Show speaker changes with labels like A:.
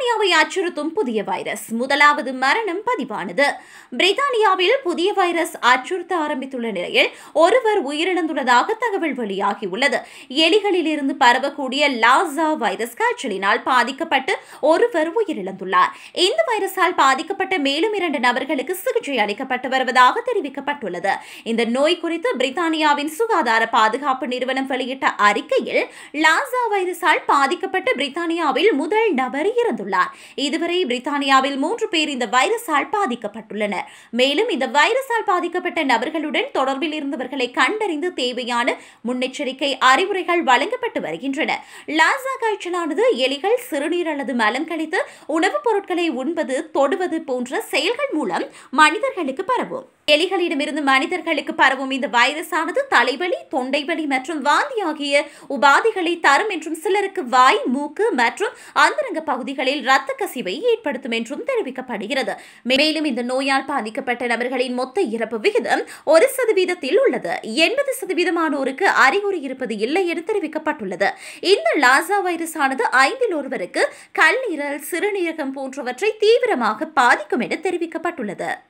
A: பிரித்தானியாவை அச்சுறுத்தும் புதிய வைரஸ் முதலாவது மரணம் பதிவானது பிரித்தானியாவில் புதிய வைரஸ் அச்சுறுத்த ஆரம்பித்துள்ள நிலையில் ஒருவர் உயிரிழந்துள்ளதாக தகவல் வெளியாகியுள்ளது எலிகளில் இருந்து பரவக்கூடிய லாசா வைரஸ் காய்ச்சலினால் பாதிக்கப்பட்டு ஒருவர் உயிரிழந்துள்ளார் இந்த வைரஸால் பாதிக்கப்பட்ட மேலும் இரண்டு நபர்களுக்கு சிகிச்சை அளிக்கப்பட்டு வருவதாக தெரிவிக்கப்பட்டுள்ளது இந்த நோய் குறித்து பிரித்தானியாவின் சுகாதார பாதுகாப்பு நிறுவனம் வெளியிட்ட அறிக்கையில் லாசா வைரஸால் பாதிக்கப்பட்ட பிரித்தானியாவில் முதல் நபர் இறந்துள்ளார் இதுவரை பிரித்தானியாவில் மூன்று பேர் இந்த வைரஸால் பாதிக்கப்பட்டுள்ளனர் மேலும் இந்த வைரஸால் பாதிக்கப்பட்ட நபர்களுடன் தொடர்பில் இருந்தவர்களை கண்டறிந்து தேவையான முன்னெச்சரிக்கை அறிவுரைகள் வழங்கப்பட்டு வருகின்றன லாசா காய்ச்சலானது எலிகள் சிறுநீர் அல்லது மலம் கழித்து உணவுப் பொருட்களை உண்பது தொடுவது போன்ற செயல்கள் மூலம் மனிதர்களுக்கு பரவும் எலிகளிடமிருந்து மனிதர்களுக்கு பரவும் இந்த வைரஸானது தலைவலி தொண்டைவலி மற்றும் வாந்தி ஆகிய உபாதைகளை தரும் என்றும் சிலருக்கு வாய் மூக்கு மற்றும் அந்தரங்க பகுதிகளில் இரத்த கசிவை ஏற்படுத்தும் என்றும் தெரிவிக்கப்படுகிறது மேலும் இந்த நோயால் பாதிக்கப்பட்ட நபர்களின் மொத்த இறப்பு விகிதம் ஒரு சதவீதத்தில் உள்ளது எண்பது சதவீதமானோருக்கு அறிகுறி இருப்பது இல்லை என தெரிவிக்கப்பட்டுள்ளது இந்த லாசா வைரஸ் ஆனது ஐந்தில் ஒருவருக்கு கல்லீரல் சிறுநீரகம் போன்றவற்றை தீவிரமாக பாதிக்கும் என தெரிவிக்கப்பட்டுள்ளது